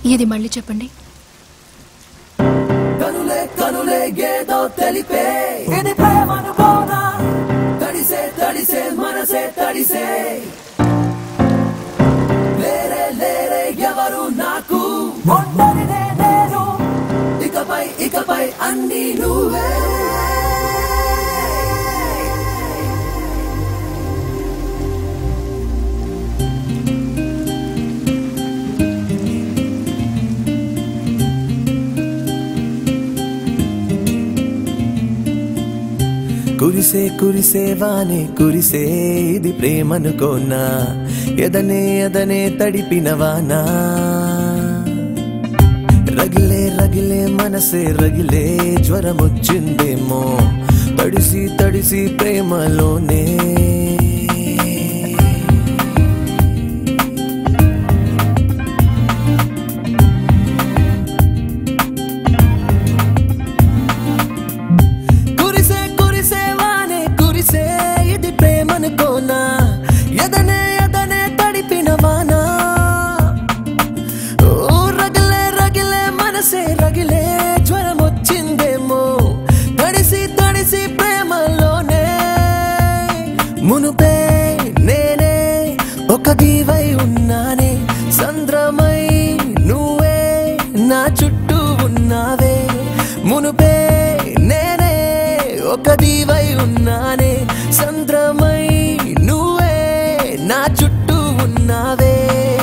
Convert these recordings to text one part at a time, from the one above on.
ఇది మళ్ళీ చెప్పండి కనులే కనులే ఏదో తెలిపే ఇది ప్రేమనుకోనా తడిసే తడిసే మనసే తడిసే లేరే లేరే ఎవరు నాకు ఒంటరినే నేను ఇకపై ఇకపై అన్ని నువ్వే కురిసే కురిసే వానే కురిసే ఇది ప్రేమనుకోనా ఎదనే ఎదనే తడిపిన వానా రగిలే రగిలే మనసే రగిలే జ్వరమొచ్చిందేమో తడిసి తడిసి ప్రేమలోనే కురిసే కురిసే వానే కురిసే ఇది ప్రేమనుకోనా ఎదనే ఎదనే తడిపిన వానా ఓ రగిలే రగిలే మనసే రగిలే జ్వరం వచ్చిందేమో తడిసి తడిసి ప్రేమలోనే మునుపే నేనే ఒక దీవై ఉన్నానే సంద్రమై నువ్వే నా చుట్టూ ఉన్నావే మునుపే నేనే ఒక దీవై ఉన్నానే సంద్రమై నువ్వే నా చుట్టూ ఉన్నావే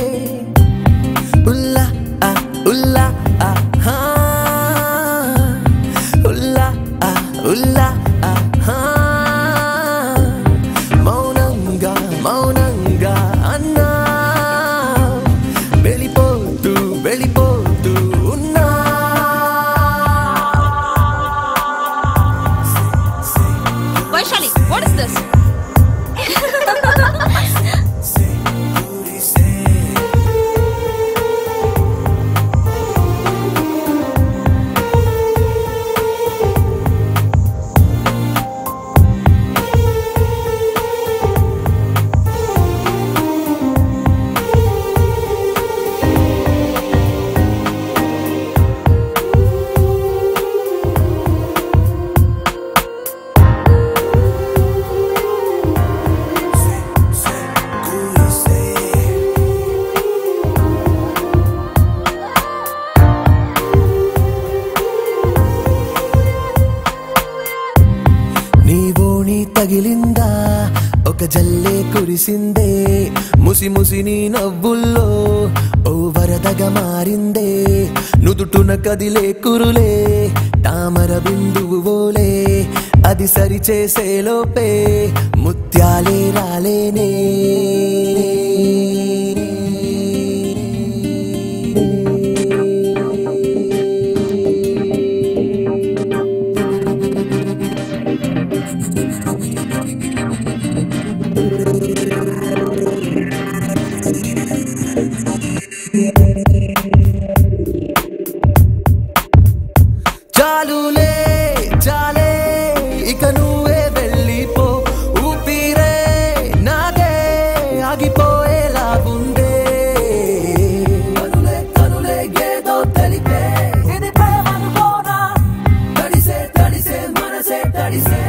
ఉల్లా ఆ ఉల్లా ఆ హా ఉల్లా ఆ ఉల్లా ఆ హా మౌనంగా మౌనంగా అన్నా వెళ్ళిపోతూ వెళ్ళిపోతూ ఉన్నా వైశాలి వాట్ ఇస్ దిస్ నీవోని తగిలిందా ఒక జల్లే కురిసిందే ముసి ముసి నీ నవ్వుల్లో ఓ వరదగా మారిందే నుదుటున కదిలే కురులే తామర బిందువు ఓలే అది సరిచేసే లోపే ముత్యాలే రాలేనే చాలులే చాలే ఇక నువ్వే వెళ్ళిపో ఊపిరే నాదే ఆగిపోయేలా ఉందే కనులే కనులే ఏదో తెలిపే ఇది ప్రేమనుకోనా తడిసే తడిసే మనసే తడిసే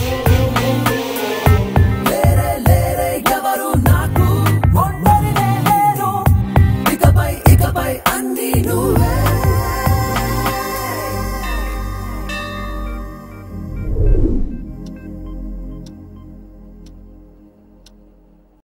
లేరే లేరే ఎవరు నాకు ఒంటరినే నేను ఇకపై ఇకపై అన్ని నువ్వే